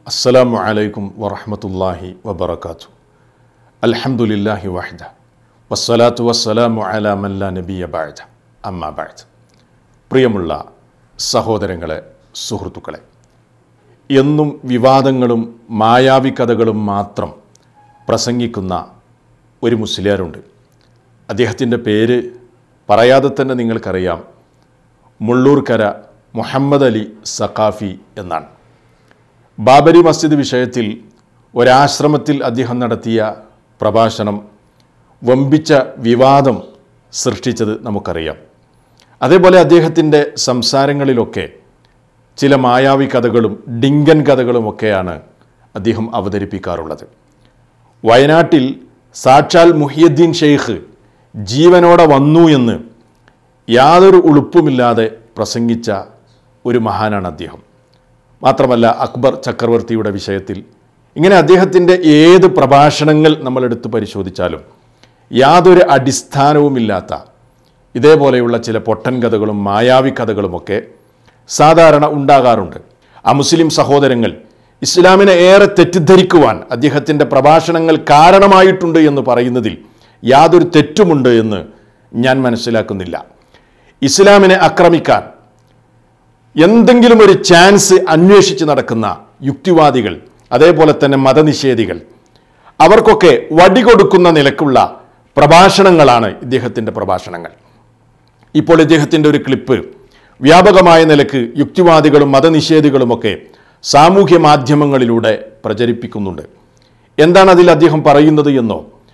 അസ്സലാമു അലൈക്കും വറഹമത്തല്ലാഹി വബർക്കാത്തു അൽഹംദുലില്ലാഹി വഹദ വസ്സലാത്തു വസ്സലാമു അലാ മല്ല നബിയ ബാഴ്ദ അമ്മ ബാഴ്ദ പ്രിയമുള്ള സഹോദരങ്ങളെ സുഹൃത്തുക്കളെ എന്നും വിവാദങ്ങളും മായാവി കഥകളും മാത്രം പ്രസംഗിക്കുന്ന ഒരു മുസ്ലിയാരുണ്ട് അദ്ദേഹത്തിൻ്റെ പേര് പറയാതെ തന്നെ നിങ്ങൾക്കറിയാം മുള്ളൂർക്കര മുഹമ്മദ് അലി സഖാഫി എന്നാണ് ബാബരി മസ്ജിദ് വിഷയത്തിൽ ഒരാശ്രമത്തിൽ അദ്ദേഹം നടത്തിയ പ്രഭാഷണം വമ്പിച്ച വിവാദം സൃഷ്ടിച്ചത് നമുക്കറിയാം അതേപോലെ അദ്ദേഹത്തിൻ്റെ സംസാരങ്ങളിലൊക്കെ ചില മായാവി കഥകളും ഡിങ്കൻ കഥകളുമൊക്കെയാണ് അദ്ദേഹം അവതരിപ്പിക്കാറുള്ളത് വയനാട്ടിൽ സാക്ഷാൽ മുഹിയുദ്ദീൻ ഷെയ്ഖ് ജീവനോടെ വന്നു എന്ന് യാതൊരു ഉളുപ്പുമില്ലാതെ പ്രസംഗിച്ച ഒരു മഹാനാണ് അദ്ദേഹം മാത്രമല്ല അക്ബർ ചക്രവർത്തിയുടെ വിഷയത്തിൽ ഇങ്ങനെ അദ്ദേഹത്തിൻ്റെ ഏത് പ്രഭാഷണങ്ങൾ നമ്മളെടുത്ത് പരിശോധിച്ചാലും യാതൊരു അടിസ്ഥാനവുമില്ലാത്ത ഇതേപോലെയുള്ള ചില പൊട്ടൻ കഥകളും മായാവി കഥകളുമൊക്കെ സാധാരണ ഉണ്ടാകാറുണ്ട് ആ മുസ്ലിം സഹോദരങ്ങൾ ഇസ്ലാമിനെ ഏറെ തെറ്റിദ്ധരിക്കുവാൻ അദ്ദേഹത്തിൻ്റെ പ്രഭാഷണങ്ങൾ കാരണമായിട്ടുണ്ട് എന്ന് പറയുന്നതിൽ യാതൊരു തെറ്റുമുണ്ട് എന്ന് ഞാൻ മനസ്സിലാക്കുന്നില്ല ഇസ്ലാമിനെ ആക്രമിക്കാൻ എന്തെങ്കിലും ഒരു ചാൻസ് അന്വേഷിച്ച് നടക്കുന്ന യുക്തിവാദികൾ അതേപോലെ തന്നെ മതനിഷേധികൾ അവർക്കൊക്കെ വടി കൊടുക്കുന്ന നിലക്കുള്ള പ്രഭാഷണങ്ങളാണ് ഇദ്ദേഹത്തിൻ്റെ പ്രഭാഷണങ്ങൾ ഇപ്പോൾ ഇദ്ദേഹത്തിൻ്റെ ഒരു ക്ലിപ്പ് വ്യാപകമായ നിലക്ക് യുക്തിവാദികളും മതനിഷേധികളുമൊക്കെ സാമൂഹ്യ മാധ്യമങ്ങളിലൂടെ പ്രചരിപ്പിക്കുന്നുണ്ട് എന്താണ് അതിൽ അദ്ദേഹം പറയുന്നത് എന്നോ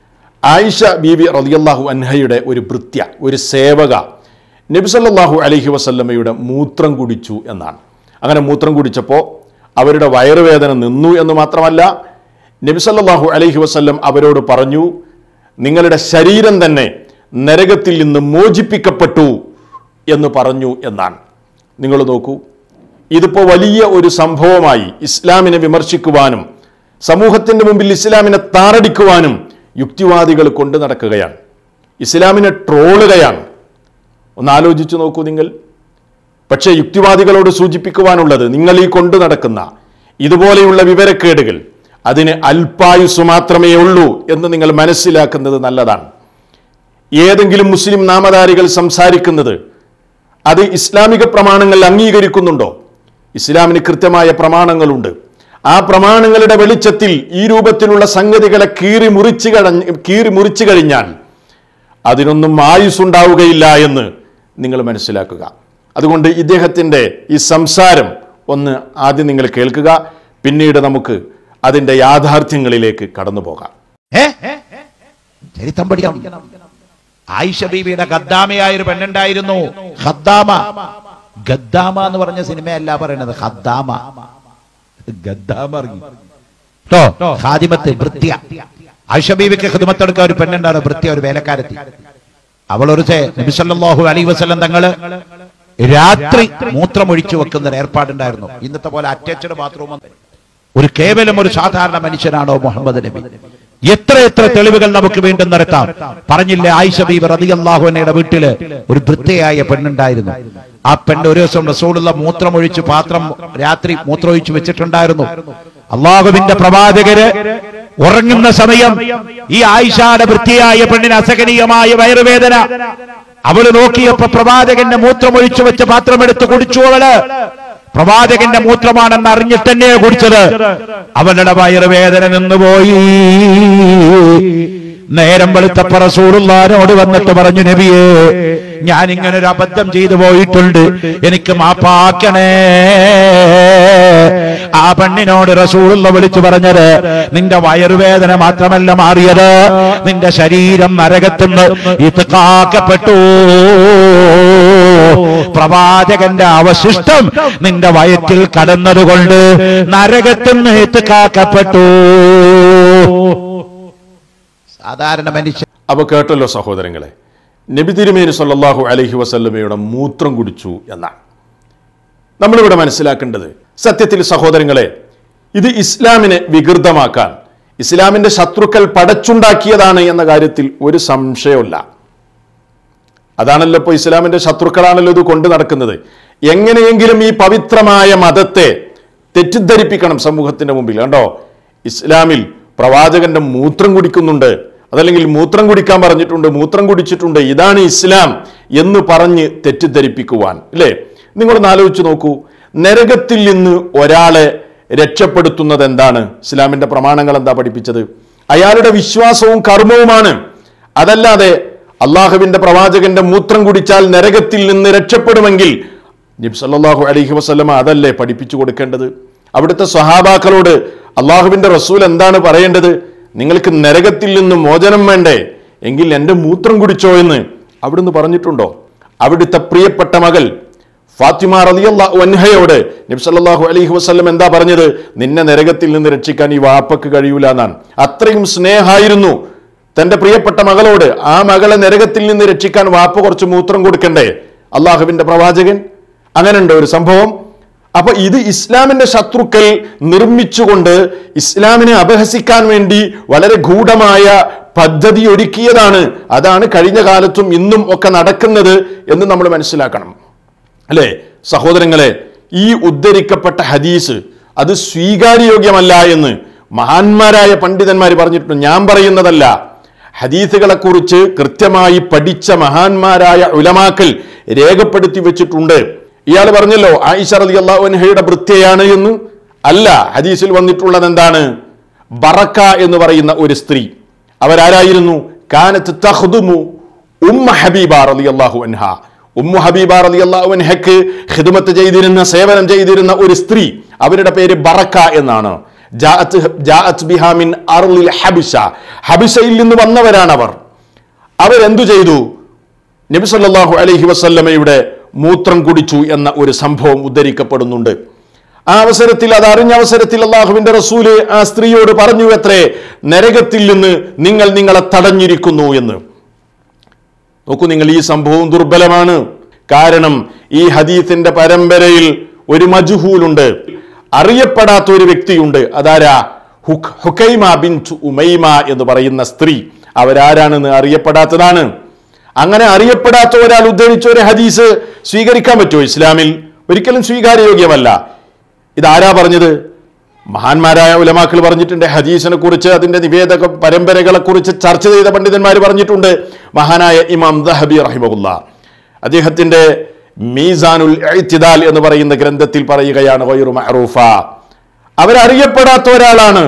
ആയിഷ ബീവി റളിയല്ലാഹു അൻഹയുടെ ഒരു ഭൃത്യ ഒരു സേവക നബിസല്ലാഹു അലഹി വസല്ലമ്മയുടെ മൂത്രം കുടിച്ചു എന്നാണ് അങ്ങനെ മൂത്രം കുടിച്ചപ്പോൾ അവരുടെ വയറുവേദന നിന്നു എന്ന് മാത്രമല്ല നബിസല്ലാഹു അലഹി വസല്ലം അവരോട് പറഞ്ഞു നിങ്ങളുടെ ശരീരം തന്നെ നരകത്തിൽ നിന്ന് മോചിപ്പിക്കപ്പെട്ടു എന്ന് പറഞ്ഞു എന്നാണ് നിങ്ങൾ നോക്കൂ ഇതിപ്പോൾ വലിയ ഒരു സംഭവമായി ഇസ്ലാമിനെ വിമർശിക്കുവാനും സമൂഹത്തിൻ്റെ മുമ്പിൽ ഇസ്ലാമിനെ താറടിക്കുവാനും യുക്തിവാദികൾ കൊണ്ടു നടക്കുകയാണ് ഇസ്ലാമിനെ ട്രോളുകയാണ് ഒന്ന് ആലോചിച്ചു നോക്കൂ നിങ്ങൾ പക്ഷേ യുക്തിവാദികളോട് സൂചിപ്പിക്കുവാനുള്ളത് നിങ്ങൾ ഈ കൊണ്ടു നടക്കുന്ന ഇതുപോലെയുള്ള വിവരക്കേടുകൾ അതിന് അല്പായുസ് മാത്രമേ ഉള്ളൂ എന്ന് നിങ്ങൾ മനസ്സിലാക്കുന്നത് നല്ലതാണ് ഏതെങ്കിലും മുസ്ലിം നാമധാരികൾ സംസാരിക്കുന്നത് അത് ഇസ്ലാമിക പ്രമാണങ്ങൾ അംഗീകരിക്കുന്നുണ്ടോ ഇസ്ലാമിന് കൃത്യമായ പ്രമാണങ്ങളുണ്ട് ആ പ്രമാണങ്ങളുടെ വെളിച്ചത്തിൽ ഈ രൂപത്തിലുള്ള സംഗതികളെ കീറി മുറിച്ച് കഴിഞ്ഞ് കീറി മുറിച്ചു കഴിഞ്ഞാൽ അതിനൊന്നും ആയുസ് ഉണ്ടാവുകയില്ല എന്ന് നിങ്ങൾ മനസ്സിലാക്കുക അതുകൊണ്ട് ഇദ്ദേഹത്തിൻ്റെ ഈ സംസാരം ഒന്ന് ആദ്യം നിങ്ങൾ കേൾക്കുക പിന്നീട് നമുക്ക് അതിൻ്റെ യാഥാർത്ഥ്യങ്ങളിലേക്ക് കടന്നു പോകാം ഏ ചരിത്രം പഠിക്കണം ആയിഷ ബീവിയുടെ ഖദ്ദാമയായ ഒരു പെണ്ണുണ്ടായിരുന്നു ഖദ്ദാമ ഗദ്ദാമ എന്ന് പറഞ്ഞ സിനിമയല്ല പറയണത് ഖദ്ദാമ ഗദ്ദാമ ഇറങ്ങി ട്ടോ ഖാദിമത്ത് വൃത്യ ആയിഷ ബീവിക്ക് ഖിദ്മത്തെടുക്കാൻ ഒരു പെണ്ണുണ്ടായിരുന്നു വൃത്യ ഒരു വേലക്കാരത്തി അവൾ ഒരു നബി സല്ലല്ലാഹു അലൈഹി വസല്ലം തങ്ങള് രാത്രി മൂത്രമൊഴിച്ചു വെക്കുന്ന ഒരു ഏർപ്പാടുണ്ടായിരുന്നു ഇന്നത്തെ പോലെ അറ്റാച്ച്ഡ് ബാത്റൂം ഒരു കേവലം ഒരു സാധാരണ മനുഷ്യനാണോ മുഹമ്മദ് നബി എത്ര എത്ര തെളിവുകൾ നമുക്ക് വീണ്ടും നിരത്താം പറഞ്ഞില്ലേ ആയിഷ ബീബ് റതിയല്ലാഹുനയുടെ വീട്ടില് ഒരു വൃത്തിയായ പെണ്ണുണ്ടായിരുന്നു ആ പെണ്ണ് ഒരു ദിവസം റസൂലുള്ള മൂത്രമൊഴിച്ച് പാത്രം രാത്രി മൂത്രമൊഴിച്ച് വെച്ചിട്ടുണ്ടായിരുന്നു അള്ളാഹുവിന്റെ പ്രവാചകര് ഉറങ്ങുന്ന സമയം ഈ ആയിഷയുടെ വൃത്തിയായ പെണ്ണിന് അസഹനീയമായ വയറുവേദന അവള് നോക്കിയപ്പോ പ്രവാചകന്റെ മൂത്രമൊഴിച്ചു വെച്ച പാത്രം എടുത്ത് കുടിച്ചു അവള് പ്രവാചകന്റെ മൂത്രമാണെന്ന് അറിഞ്ഞിട്ട് തന്നെ കുടിച്ചത് അവളുടെ വയറുവേദന നിന്നുപോയി നേരം വെളുത്തപ്പ റസൂറുള്ളാരോട് വന്നിട്ട് പറഞ്ഞു നബിയേ ഞാൻ ഇങ്ങനെ ഒരു അബദ്ധം ചെയ്തു പോയിട്ടുണ്ട് എനിക്ക് മാപ്പാക്കണേ ആ പെണ്ണിനോട് റസൂലുള്ള വിളിച്ചു പറഞ്ഞത് നിന്റെ വയറുവേദന മാത്രമല്ല മാറിയത് നിന്റെ ശരീരം നരകത്തുനിന്ന് ഇത്തുക്കാക്കപ്പെട്ടു പ്രവാചകന്റെ അവശിഷ്ടം നിന്റെ വയറ്റിൽ കടന്നതുകൊണ്ട് നരകത്തുനിന്ന് ഇത്തുക്കാക്കപ്പെട്ടു സാധാരണ മനുഷ്യൻ അപ്പോൾ കേട്ടല്ലോ സഹോദരങ്ങളെ നബി തിരുമേനി സല്ലല്ലാഹു അലൈഹി വസല്ലമയുടെ മൂത്രം കുടിച്ചു എന്നാണ് നമ്മളിവിടെ മനസ്സിലാക്കേണ്ടത് സത്യത്തിൽ സഹോദരങ്ങളെ ഇത് ഇസ്ലാമിനെ വികൃതമാക്കാൻ ഇസ്ലാമിൻ്റെ ശത്രുക്കൾ പടച്ചുണ്ടാക്കിയതാണ് എന്ന കാര്യത്തിൽ ഒരു സംശയമില്ല അതാണല്ലോ ഇപ്പോൾ ഇസ്ലാമിൻ്റെ ശത്രുക്കളാണല്ലോ ഇത് കൊണ്ടു നടക്കുന്നത് എങ്ങനെയെങ്കിലും ഈ പവിത്രമായ മതത്തെ തെറ്റിദ്ധരിപ്പിക്കണം സമൂഹത്തിന്റെ മുമ്പിൽ കണ്ടോ ഇസ്ലാമിൽ പ്രവാചകന്റെ മൂത്രം കുടിക്കുന്നുണ്ട് അതല്ലെങ്കിൽ മൂത്രം കുടിക്കാൻ പറഞ്ഞിട്ടുണ്ട് മൂത്രം കുടിച്ചിട്ടുണ്ട് ഇതാണ് ഇസ്ലാം എന്ന് പറഞ്ഞ് തെറ്റിദ്ധരിപ്പിക്കുവാൻ അല്ലേ നിങ്ങളൊന്ന് ആലോചിച്ച് നോക്കൂ നരകത്തിൽ നിന്ന് ഒരാളെ രക്ഷപ്പെടുത്തുന്നത് എന്താണ് ഇസ്ലാമിന്റെ പ്രമാണങ്ങൾ എന്താ പഠിപ്പിച്ചത് അയാളുടെ വിശ്വാസവും കർമ്മവുമാണ് അതല്ലാതെ അള്ളാഹുവിന്റെ പ്രവാചകന്റെ മൂത്രം കുടിച്ചാൽ നരകത്തിൽ നിന്ന് രക്ഷപ്പെടുമെങ്കിൽ നബ്സല്ലാഹു അലൈഹി വസ്ലമ അതല്ലേ പഠിപ്പിച്ചു കൊടുക്കേണ്ടത് അവിടുത്തെ സ്വഹാബാക്കളോട് അള്ളാഹുവിന്റെ റസൂൽ എന്താണ് പറയേണ്ടത് നിങ്ങൾക്ക് നരകത്തിൽ നിന്ന് മോചനം വേണ്ടേ എങ്കിൽ എൻ്റെ മൂത്രം കുടിച്ചോ എന്ന് അവിടുന്ന് പറഞ്ഞിട്ടുണ്ടോ അവിടുത്തെ പ്രിയപ്പെട്ട മകൾ ഫാത്തിമ റളിയല്ലാഹു അൻഹയോട് നബി സല്ലല്ലാഹു അലൈഹി വസല്ലം എന്താ പറഞ്ഞത് നിന്നെ നരകത്തിൽ നിന്ന് രക്ഷിക്കാൻ ഈ വാപ്പക്ക് കഴിയൂല എന്നാണ് അത്രയും സ്നേഹമായിരുന്നു തന്റെ പ്രിയപ്പെട്ട മകളോട് ആ മകളെ നരകത്തിൽ നിന്ന് രക്ഷിക്കാൻ വാപ്പ കുറച്ച് മൂത്രം കൊടുക്കണ്ടേ അള്ളാഹുവിന്റെ പ്രവാചകൻ അങ്ങനെയുണ്ട് ഒരു സംഭവം അപ്പൊ ഇത് ഇസ്ലാമിന്റെ ശത്രുക്കൾ നിർമ്മിച്ചുകൊണ്ട് ഇസ്ലാമിനെ അപഹസിക്കാൻ വേണ്ടി വളരെ ഗൂഢമായ പദ്ധതി ഒരുക്കിയതാണ് അതാണ് കഴിഞ്ഞ കാലത്തും ഇന്നും ഒക്കെ നടക്കുന്നത് എന്ന് നമ്മൾ മനസ്സിലാക്കണം അല്ലേ സഹോദരങ്ങളെ ഈ ഉദ്ധരിക്കപ്പെട്ട ഹദീസ് അത് സ്വീകാര്യോഗ്യമല്ല എന്ന് മഹാന്മാരായ പണ്ഡിതന്മാർ പറഞ്ഞിട്ടുണ്ട് ഞാൻ പറയുന്നതല്ല ഹദീസുകളെ കുറിച്ച് കൃത്യമായി പഠിച്ച മഹാന്മാരായ ഉലമാക്കൽ രേഖപ്പെടുത്തി വെച്ചിട്ടുണ്ട് ഇയാൾ പറഞ്ഞല്ലോ ആയിഷ റലി അള്ളാഹുൻഹയുടെ വൃത്യയാണ് എന്ന് അല്ല ഹദീസിൽ വന്നിട്ടുള്ളത് എന്താണ് ബറക്ക എന്ന് പറയുന്ന ഒരു സ്ത്രീ അവരാരായിരുന്നു കാനത്ത് തഹ്ദുമു ഉമ്മ ഹബീബ റളിയല്ലാഹു അൻഹ ഉമ്മു ഹബീബ റളിയല്ലാഹു അൻഹക്ക് ഖിദ്മത്ത് ചെയ്തിരുന്ന സേവനം ചെയ്തിരുന്ന ഒരു സ്ത്രീ അവരുടെ പേര് ബറക്ക എന്നാണ് ജാഅത്ത് ജാഅത്ത് ബിഹാ മിൻ അർളിൽ ഹബിഷ ഹബിഷയിൽ നിന്ന് വന്നവരാണ് അവർ അവരെന്തു ചെയ്തു നബി സല്ലല്ലാഹു അലൈഹി വസല്ലമയുടെ മൂത്രം കുടിച്ചു എന്ന ഒരു സംഭവം ഉദ്ധരിക്കപ്പെടുന്നുണ്ട് ആ അവസരത്തിൽ അത് അറിഞ്ഞ അവസരത്തിൽ അള്ളാഹുവിന്റെ റസൂല് ആ സ്ത്രീയോട് പറഞ്ഞു എത്രേ നരകത്തിൽ നിന്ന് നിങ്ങൾ നിങ്ങളെ തടഞ്ഞിരിക്കുന്നു എന്ന് നോക്കൂ നിങ്ങൾ ഈ സംഭവം ദുർബലമാണ് കാരണം ഈ ഹദീസിന്റെ പരമ്പരയിൽ ഒരു മജുഹൂലുണ്ട് അറിയപ്പെടാത്ത ഒരു വ്യക്തിയുണ്ട് അതാരാ ഹുക്- ഹുക്കൈമ ബിൻ ഉമൈമ എന്ന് പറയുന്ന സ്ത്രീ അവരാരാണെന്ന് അറിയപ്പെടാത്തതാണ് അങ്ങനെ അറിയപ്പെടാത്ത ഒരാൾ ഉദ്ധരിച്ച ഒരു ഹദീസ് സ്വീകരിക്കാൻ പറ്റുമോ ഇസ്ലാമിൽ ഒരിക്കലും സ്വീകാര്യോഗ്യമല്ല ഇതാരാ പറഞ്ഞത് മഹാന്മാരായ ഉലമാക്കൾ പറഞ്ഞിട്ടുണ്ട് ഹദീസിനെ കുറിച്ച് അതിന്റെ നിവേദക പരമ്പരകളെ കുറിച്ച് ചർച്ച ചെയ്ത പണ്ഡിതന്മാർ പറഞ്ഞിട്ടുണ്ട് മഹാനായ ഇമാം ദഹബി റഹിമഹുല്ല അദ്ദേഹത്തിന്റെ മീസാനുൽ ഇഅ്തിദാൽ എന്ന് പറയുന്ന ഗ്രന്ഥത്തിൽ പറയുകയാണ് ഗൈറു മഅറൂഫ അവരറിയപ്പെടാത്ത ഒരാളാണ്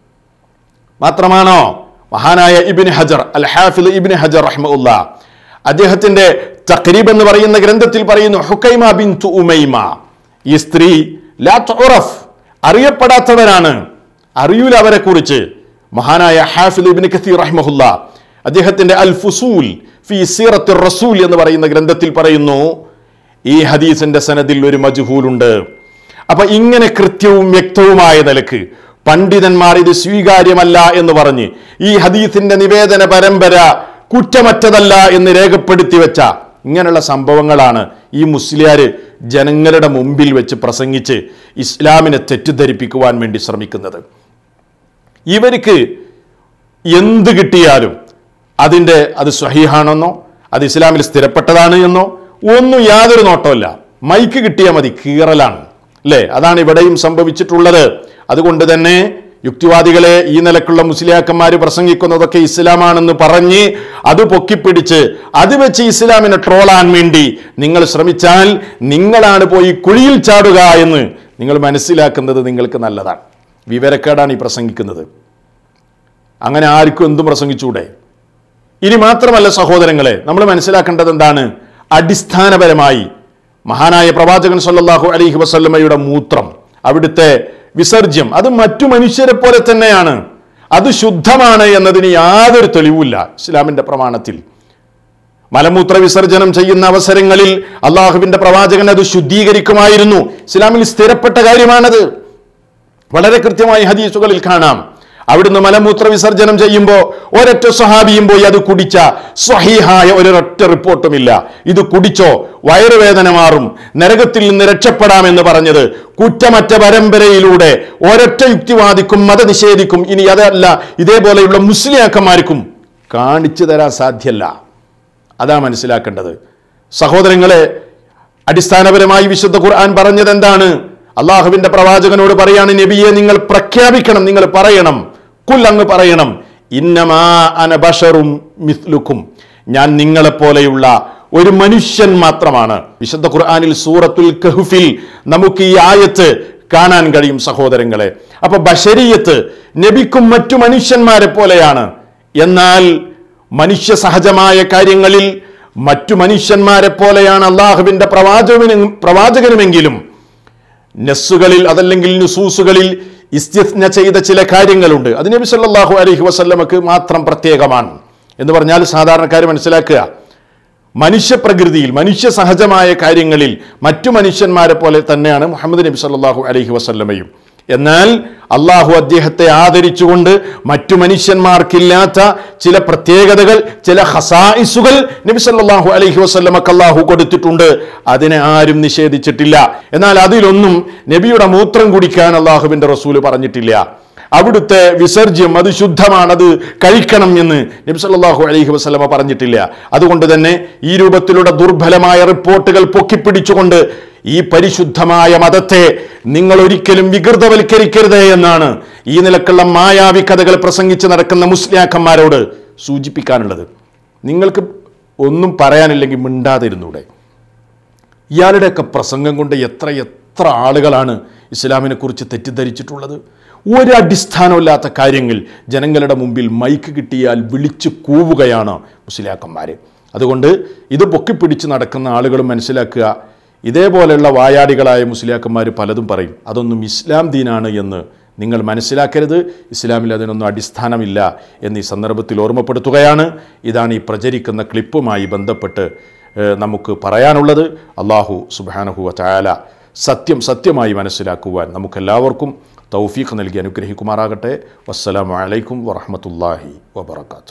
മാത്രമാണോ മഹാനായ ഇബിൻ ഹജർ അൽ ഹാഫിദ് ഇബിൻ ഹജർ റഹ്മുല്ല അദ്ദേഹത്തിന്റെ തഖരീബ് എന്ന് പറയുന്ന ഗ്രന്ഥത്തിൽ പറയുന്നു ഹുക്കൈമ ബിൻ ഉമൈമ ഈ സ്ത്രീ ലാ തുറഫ് അറിയപ്പെടാത്തവരാണ് അറിയൂല അവരെ കുറിച്ച് മഹാനായ ഹാഫിദ് ഇബിൻ കസീർ റഹ്മുല്ല അദ്ദേഹത്തിന്റെ അൽ ഫുസൂൽ ഫി സീറത്തുർ റസൂൽ എന്ന് പറയുന്ന ഗ്രന്ഥത്തിൽ പറയുന്നു ഈ ഹദീസിന്റെ സനദിൽ ഒരു മജ്ഹൂലുണ്ട് അപ്പൊ ഇങ്ങനെ കൃത്യവും വ്യക്തവുമായ നിലക്ക് പണ്ഡിതന്മാർ ഇത് സ്വീകാര്യമല്ല എന്ന് പറഞ്ഞ് ഈ ഹദീസിന്റെ നിവേദന പരമ്പര കുറ്റമറ്റതല്ല എന്ന് രേഖപ്പെടുത്തി വെച്ച ഇങ്ങനെയുള്ള സംഭവങ്ങളാണ് ഈ മുസ്ലിയാര് ജനങ്ങളുടെ മുമ്പിൽ വെച്ച് പ്രസംഗിച്ച് ഇസ്ലാമിനെ തെറ്റിദ്ധരിപ്പിക്കുവാൻ വേണ്ടി ശ്രമിക്കുന്നത് ഇവർക്ക് എന്ത് കിട്ടിയാലും അതിൻ്റെ അത് സ്വഹീഹാണെന്നോ അത് ഇസ്ലാമിൽ സ്ഥിരപ്പെട്ടതാണ് എന്നോ ഒന്നും യാതൊരു നോട്ടമല്ല മൈക്ക് കിട്ടിയാൽ മതി കീറലാണ് അല്ലേ അതാണ് ഇവിടെയും സംഭവിച്ചിട്ടുള്ളത് അതുകൊണ്ട് തന്നെ യുക്തിവാദികളെ ഈ നിലക്കുള്ള മുസ്ലിയാക്കന്മാർ പ്രസംഗിക്കുന്നതൊക്കെ ഇസ്ലാമാണെന്ന് പറഞ്ഞ് അത് പൊക്കിപ്പിടിച്ച് അത് വെച്ച് ഇസ്ലാമിനെ ട്രോളാൻ വേണ്ടി നിങ്ങൾ ശ്രമിച്ചാൽ നിങ്ങളാണ് പോയി കുഴിയിൽ ചാടുക എന്ന് നിങ്ങൾ മനസ്സിലാക്കുന്നത് നിങ്ങൾക്ക് നല്ലതാണ് വിവരക്കേടാണ് ഈ പ്രസംഗിക്കുന്നത് അങ്ങനെ ആർക്കും എന്തും പ്രസംഗിച്ചൂടെ ഇനി മാത്രമല്ല സഹോദരങ്ങളെ നമ്മൾ മനസ്സിലാക്കേണ്ടത് എന്താണ് അടിസ്ഥാനപരമായി മഹാനായ പ്രവാചകൻ സല്ലല്ലാഹു അലൈഹി വസല്ലമയുടെ മൂത്രം അവിടുത്തെ വിസർജ്യം അത് മറ്റു മനുഷ്യരെ പോലെ തന്നെയാണ് അത് ശുദ്ധമാണ് എന്നതിന് യാതൊരു തെളിവുമില്ല ഇസ്ലാമിന്റെ പ്രമാണത്തിൽ മലമൂത്ര വിസർജനം ചെയ്യുന്ന അവസരങ്ങളിൽ അള്ളാഹുവിന്റെ പ്രവാചകൻ അത് ശുദ്ധീകരിക്കുമായിരുന്നു ഇസ്ലാമിൽ സ്ഥിരപ്പെട്ട കാര്യമാണത് വളരെ കൃത്യമായി ഹദീസുകളിൽ കാണാം അവിടുന്ന് മലമൂത്ര വിസർജനം ചെയ്യുമ്പോൾ ഒരൊറ്റ സ്വഹാബിയും പോയി അത് കുടിച്ച സ്വഹീഹായ ഒരൊറ്റ റിപ്പോർട്ടുമില്ല ഇത് കുടിച്ചോ വയറുവേദന മാറും നരകത്തിൽ നിന്ന് രക്ഷപ്പെടാമെന്ന് പറഞ്ഞത് കുറ്റമറ്റ പരമ്പരയിലൂടെ ഒരൊറ്റ യുക്തിവാദിക്കും മതനിഷേധിക്കും ഇനി അതല്ല ഇതേപോലെയുള്ള മുസ്ലിയാക്കന്മാർക്കും കാണിച്ചു തരാൻ സാധ്യല്ല അതാ മനസ്സിലാക്കേണ്ടത് സഹോദരങ്ങളെ അടിസ്ഥാനപരമായി വിശുദ്ധ ഖുർആൻ പറഞ്ഞത് എന്താണ് അള്ളാഹുവിന്റെ പ്രവാചകനോട് പറയാണ് നബിയെ നിങ്ങൾ പ്രഖ്യാപിക്കണം നിങ്ങൾ പറയണം കുൽ അങ്ങ് പറയണം ഇന്നമാ അനബഷറും മിസ്ലുക്കും ഞാൻ നിങ്ങളെപ്പോലെയുള്ള ഒരു മനുഷ്യൻ മാത്രമാണ് വിശുദ്ധ ഖുർആനിൽ സൂറത്തുൽ കഹുഫിൽ നമുക്ക് ഈ ആയത്ത് കാണാൻ കഴിയും സഹോദരങ്ങളെ അപ്പൊ ബഷരീയത്ത് നബിക്കും മറ്റു മനുഷ്യന്മാരെ പോലെയാണ് എന്നാൽ മനുഷ്യ സഹജമായ കാര്യങ്ങളിൽ മറ്റു മനുഷ്യന്മാരെ പോലെയാണ് അള്ളാഹുവിന്റെ പ്രവാചകനും പ്രവാചകനുമെങ്കിലും നെസ്സുകളിൽ അതല്ലെങ്കിൽ നുസൂസുകളിൽ ഇസ്തിസ്ന ചെയ്ത ചില കാര്യങ്ങളുണ്ട് അത് നബി സല്ലല്ലാഹു അലൈഹി വസല്ലമക്ക് മാത്രം പ്രത്യേകമാണ് എന്ന് പറഞ്ഞാൽ സാധാരണക്കാർ മനസ്സിലാക്കുക മനുഷ്യപ്രകൃതിയിൽ മനുഷ്യ സഹജമായ കാര്യങ്ങളിൽ മറ്റു മനുഷ്യന്മാരെ പോലെ തന്നെയാണ് മുഹമ്മദ് നബി സല്ലല്ലാഹു അലൈഹി വസല്ലമയും എന്നാൽ അള്ളാഹു അദ്ദേഹത്തെ ആദരിച്ചുകൊണ്ട് മറ്റു മനുഷ്യന്മാർക്കില്ലാത്ത ചില പ്രത്യേകതകൾ ചില ഹസായിസുകൾ നബി സല്ലല്ലാഹു അലൈഹി വസല്ലമക്ക് അള്ളാഹു കൊടുത്തിട്ടുണ്ട് അതിനെ ആരും നിഷേധിച്ചിട്ടില്ല എന്നാൽ അതിലൊന്നും നബിയുടെ മൂത്രം കുടിക്കാൻ അള്ളാഹുവിന്റെ റസൂല് പറഞ്ഞിട്ടില്ല അവിടുത്തെ വിസർജ്യം അത് ശുദ്ധമാണ് അത് കഴിക്കണം എന്ന് നബി സല്ലല്ലാഹു അലൈഹി വസല്ലമ പറഞ്ഞിട്ടില്ല അതുകൊണ്ട് തന്നെ ഈ രൂപത്തിലുള്ള ദുർബലമായ റിപ്പോർട്ടുകൾ പൊക്കിപ്പിടിച്ചുകൊണ്ട് ഈ പരിശുദ്ധമായ മതത്തെ നിങ്ങൾ ഒരിക്കലും വികൃതവൽക്കരിക്കരുത് എന്നാണ് ഈ നിലക്കുള്ള മായാവി കഥകൾ പ്രസംഗിച്ച് നടക്കുന്ന മുസ്ലിയാക്കന്മാരോട് സൂചിപ്പിക്കാനുള്ളത് നിങ്ങൾക്ക് ഒന്നും പറയാനില്ലെങ്കിൽ മിണ്ടാതിരുന്നൂടെ ഇയാളുടെയൊക്കെ പ്രസംഗം കൊണ്ട് എത്ര എത്ര ആളുകളാണ് ഇസ്ലാമിനെ കുറിച്ച് തെറ്റിദ്ധരിച്ചിട്ടുള്ളത് ഒരടിസ്ഥാനമില്ലാത്ത കാര്യങ്ങൾ ജനങ്ങളുടെ മുമ്പിൽ മൈക്ക് കിട്ടിയാൽ വിളിച്ചു കൂവുകയാണ് മുസ്ലിയാക്കന്മാർ അതുകൊണ്ട് ഇത് പൊക്കിപ്പിടിച്ച് നടക്കുന്ന ആളുകൾ മനസ്സിലാക്കുക ഇതേപോലെയുള്ള വായാടികളായ മുസ്ലിയാക്കന്മാർ പലതും പറയും അതൊന്നും ഇസ്ലാം ദീനാണ് എന്ന് നിങ്ങൾ മനസ്സിലാക്കരുത് ഇസ്ലാമിൽ അതിനൊന്നും അടിസ്ഥാനമില്ല എന്ന് ഈ സന്ദർഭത്തിൽ ഓർമ്മപ്പെടുത്തുകയാണ് ഇതാണ് ഈ പ്രചരിക്കുന്ന ക്ലിപ്പുമായി ബന്ധപ്പെട്ട് ഏഹ്, നമുക്ക് പറയാനുള്ളത് അള്ളാഹു സുബാനഹു ചായാല സത്യം സത്യമായി മനസ്സിലാക്കുവാൻ നമുക്കെല്ലാവർക്കും തൗഫീഖ് നൽകി അനുഗ്രഹിക്കുമാറാകട്ടെ വസ്സലാമു അലൈക്കും വറഹമത്തല്ലാഹി വബർക്കാത്തു